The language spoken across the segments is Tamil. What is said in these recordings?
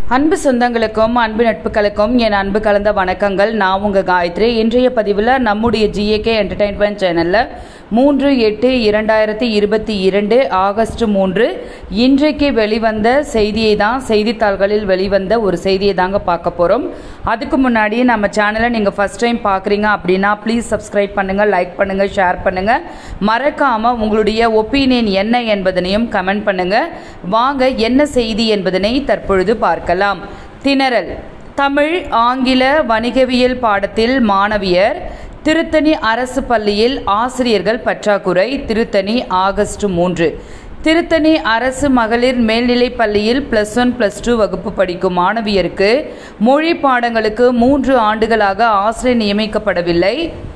அன்பு சொந்தங்களுக்கும் அன்பு நட்புகளுக்கும் என் அன்பு கலந்த வணக்கங்கள் நான் உங்கள் காயத்ரி இன்றைய பதிவில் நம்முடைய ஜிஏகே என்டர்டைன்மெண்ட் சேனலில் மூன்று எட்டு இரண்டாயிரத்தி இருபத்தி இரண்டு ஆகஸ்ட் மூன்று இன்றைக்கு வெளிவந்த செய்தியை தான் செய்தித்தாள்களில் வெளிவந்த ஒரு செய்தியை தாங்க பார்க்க போகிறோம் அதுக்கு முன்னாடி நம்ம சேனலை நீங்கள் ஃபஸ்ட் டைம் பார்க்குறீங்க அப்படின்னா ப்ளீஸ் சப்ஸ்கிரைப் பண்ணுங்கள் லைக் பண்ணுங்கள் ஷேர் பண்ணுங்கள் மறக்காமல் உங்களுடைய ஒப்பீனியன் என்ன என்பதனையும் கமெண்ட் பண்ணுங்கள் வாங்க என்ன செய்தி என்பதனை தற்பொழுது பார்க்கலாம் திணறல் தமிழ் ஆங்கில வணிகவியல் பாடத்தில் மாணவியர் திருத்தணி அரசு பள்ளியில் ஆசிரியர்கள் பற்றாக்குறை திருத்தணி ஆகஸ்ட் மூன்று திருத்தணி அரசு மகளிர் மேல்நிலைப் பள்ளியில் பிளஸ் ஒன் பிளஸ் டூ வகுப்பு படிக்கும் மாணவியருக்கு மொழி பாடங்களுக்கு மூன்று ஆண்டுகளாக ஆசிரியர் நியமிக்கப்படவில்லை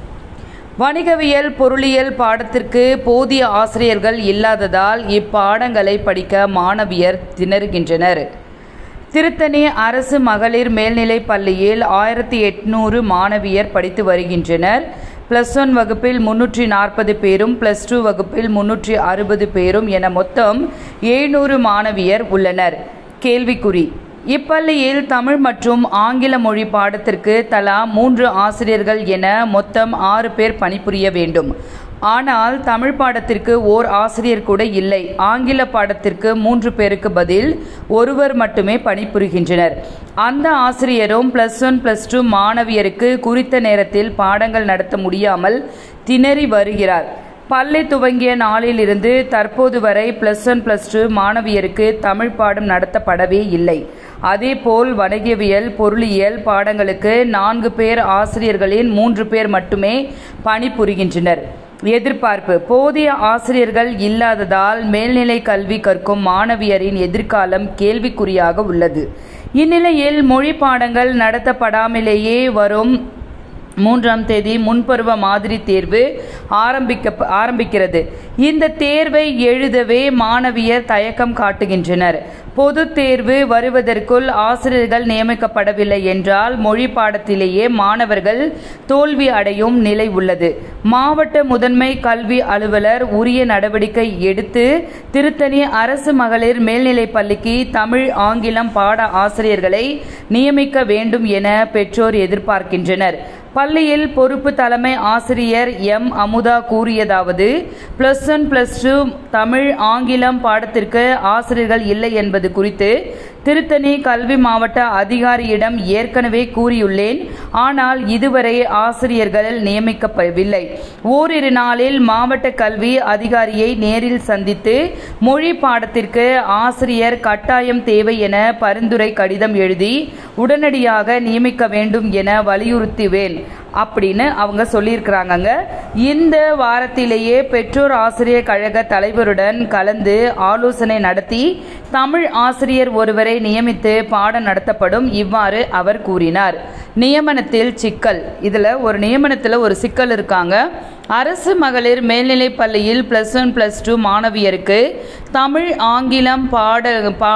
வணிகவியல் பொருளியல் பாடத்திற்கு போதிய ஆசிரியர்கள் இல்லாததால் இப்பாடங்களை படிக்க மாணவியர் திணறுகின்றனர் திருத்தணி அரசு மகளிர் மேல்நிலைப் பள்ளியில் ஆயிரத்தி எட்நூறு மாணவியர் படித்து வருகின்றனர் பிளஸ் ஒன் வகுப்பில் முன்னூற்றி நாற்பது பேரும் பிளஸ் டூ வகுப்பில் முன்னூற்றி அறுபது பேரும் என மொத்தம் எழுநூறு மாணவியர் உள்ளனர் கேள்விக்குறி இப்பள்ளியில் தமிழ் மற்றும் ஆங்கில மொழி பாடத்திற்கு தலா மூன்று ஆசிரியர்கள் என மொத்தம் ஆறு பேர் பணிபுரிய வேண்டும் ஆனால் தமிழ் பாடத்திற்கு ஓர் ஆசிரியர் கூட இல்லை ஆங்கில பாடத்திற்கு மூன்று பேருக்கு பதில் ஒருவர் மட்டுமே பணிபுரிகின்றனர் அந்த ஆசிரியரும் பிளஸ் ஒன் பிளஸ் டூ மாணவியருக்கு குறித்த நேரத்தில் பாடங்கள் நடத்த முடியாமல் திணறி வருகிறார் பள்ளி துவங்கிய நாளிலிருந்து தற்போது வரை பிளஸ் ஒன் பிளஸ் டூ மாணவியருக்கு தமிழ் பாடம் நடத்தப்படவே இல்லை அதேபோல் வணிகவியல் பொருளியல் பாடங்களுக்கு நான்கு பேர் ஆசிரியர்களின் மூன்று பேர் மட்டுமே பணிபுரிகின்றனர் எதிர்பார்ப்பு போதிய ஆசிரியர்கள் இல்லாததால் மேல்நிலை கல்வி கற்கும் மாணவியரின் எதிர்காலம் கேள்விக்குறியாக உள்ளது இந்நிலையில் மொழி பாடங்கள் நடத்தப்படாமலேயே வரும் மூன்றாம் தேதி முன்பருவ மாதிரி தேர்வு ஆரம்பிக்க ஆரம்பிக்கிறது இந்த தேர்வை எழுதவே மாணவியர் தயக்கம் காட்டுகின்றனர் பொது தேர்வு வருவதற்குள் ஆசிரியர்கள் நியமிக்கப்படவில்லை என்றால் மொழி பாடத்திலேயே மாணவர்கள் தோல்வி அடையும் நிலை உள்ளது மாவட்ட முதன்மை கல்வி அலுவலர் உரிய நடவடிக்கை எடுத்து திருத்தணி அரசு மகளிர் மேல்நிலைப் பள்ளிக்கு தமிழ் ஆங்கிலம் பாட ஆசிரியர்களை நியமிக்க வேண்டும் என பெற்றோர் எதிர்பார்க்கின்றனர் பள்ளியில் பொறுப்பு தலைமை ஆசிரியர் எம் அமுதா கூறியதாவது plus one plus two Tamil ஆங்கிலம் பாடத்திற்கு ஆசிரியர்கள் இல்லை என்பது குறித்து திருத்தணி கல்வி மாவட்ட அதிகாரியிடம் ஏற்கனவே கூறியுள்ளேன் ஆனால் இதுவரை ஆசிரியர்கள் நியமிக்கப்படவில்லை ஓரிரு நாளில் மாவட்ட கல்வி அதிகாரியை நேரில் சந்தித்து மொழி பாடத்திற்கு ஆசிரியர் கட்டாயம் தேவை என பரிந்துரை கடிதம் எழுதி உடனடியாக நியமிக்க வேண்டும் என வலியுறுத்துவேன் அப்படின்னு அவங்க சொல்லியிருக்கிறாங்கங்க இந்த வாரத்திலேயே பெற்றோர் ஆசிரியர் கழக தலைவருடன் கலந்து ஆலோசனை நடத்தி தமிழ் ஆசிரியர் ஒருவரை நியமித்து பாடம் நடத்தப்படும் இவ்வாறு அவர் கூறினார் நியமனத்தில் சிக்கல் இதில் ஒரு நியமனத்தில் ஒரு சிக்கல் இருக்காங்க அரசு மகளிர் மேல்நிலைப் பள்ளியில் ப்ளஸ் ஒன் ப்ளஸ் டூ மாணவியருக்கு தமிழ் ஆங்கிலம் பாட பா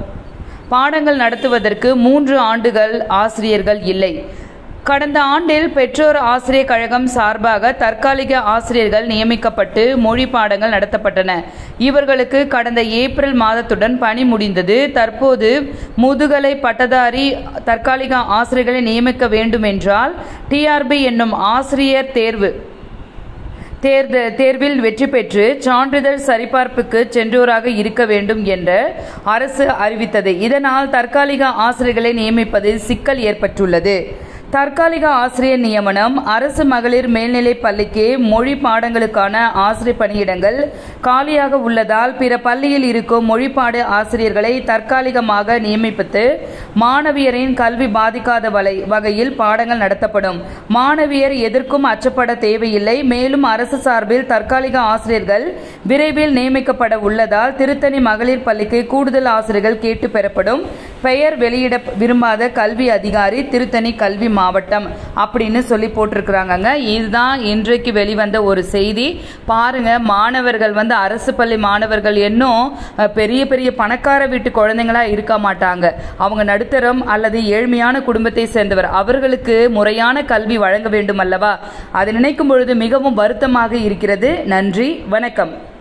பாடங்கள் நடத்துவதற்கு மூன்று ஆண்டுகள் ஆசிரியர்கள் இல்லை கடந்த ஆண்டில் பெற்றோர் ஆசிரியர் கழகம் சார்பாக தற்காலிக ஆசிரியர்கள் நியமிக்கப்பட்டு மொழி பாடங்கள் நடத்தப்பட்டன இவர்களுக்கு கடந்த ஏப்ரல் மாதத்துடன் பணி முடிந்தது தற்போது முதுகலை பட்டதாரி தற்காலிக ஆசிரியர்களை நியமிக்க வேண்டும் என்றால் டிஆர்பி என்னும் ஆசிரியர் தேர்வு தேர்த தேர்வில் வெற்றி பெற்று சான்றிதழ் சரிபார்ப்புக்கு சென்றோராக இருக்க வேண்டும் என்ற அரசு அறிவித்தது இதனால் தற்காலிக ஆசிரியர்களை நியமிப்பதில் சிக்கல் ஏற்பட்டுள்ளது தற்காலிக ஆசிரியர் நியமனம் அரசு மகளிர் மேல்நிலைப் பள்ளிக்கு மொழி பாடங்களுக்கான ஆசிரியர் பணியிடங்கள் காலியாக உள்ளதால் பிற பள்ளியில் இருக்கும் மொழிப்பாடு ஆசிரியர்களை தற்காலிகமாக நியமிப்பித்து மாணவியரின் கல்வி பாதிக்காத வலை வகையில் பாடங்கள் நடத்தப்படும் மாணவியர் எதற்கும் அச்சப்பட தேவையில்லை மேலும் அரசு சார்பில் தற்காலிக ஆசிரியர்கள் விரைவில் நியமிக்கப்பட உள்ளதால் திருத்தணி மகளிர் பள்ளிக்கு கூடுதல் ஆசிரியர்கள் கேட்டு பெறப்படும் பெயர் வெளியிட விரும்பாத கல்வி அதிகாரி திருத்தணி கல்வி மாவட்டம் அப்படின்னு சொல்லி போட்டிருக்கிறாங்கங்க இதுதான் இன்றைக்கு வெளிவந்த ஒரு செய்தி பாருங்க மாணவர்கள் வந்து அரசு பள்ளி மாணவர்கள் இன்னும் அஹ், பெரிய பெரிய பணக்கார வீட்டு குழந்தைங்களா இருக்க மாட்டாங்க அவங்க நடுத்தரம் அல்லது ஏழ்மையான குடும்பத்தை சேர்ந்தவர் அவர்களுக்கு முறையான கல்வி வழங்க வேண்டும் அல்லவா அதை நினைக்கும் பொழுது மிகவும் வருத்தமாக இருக்கிறது நன்றி வணக்கம்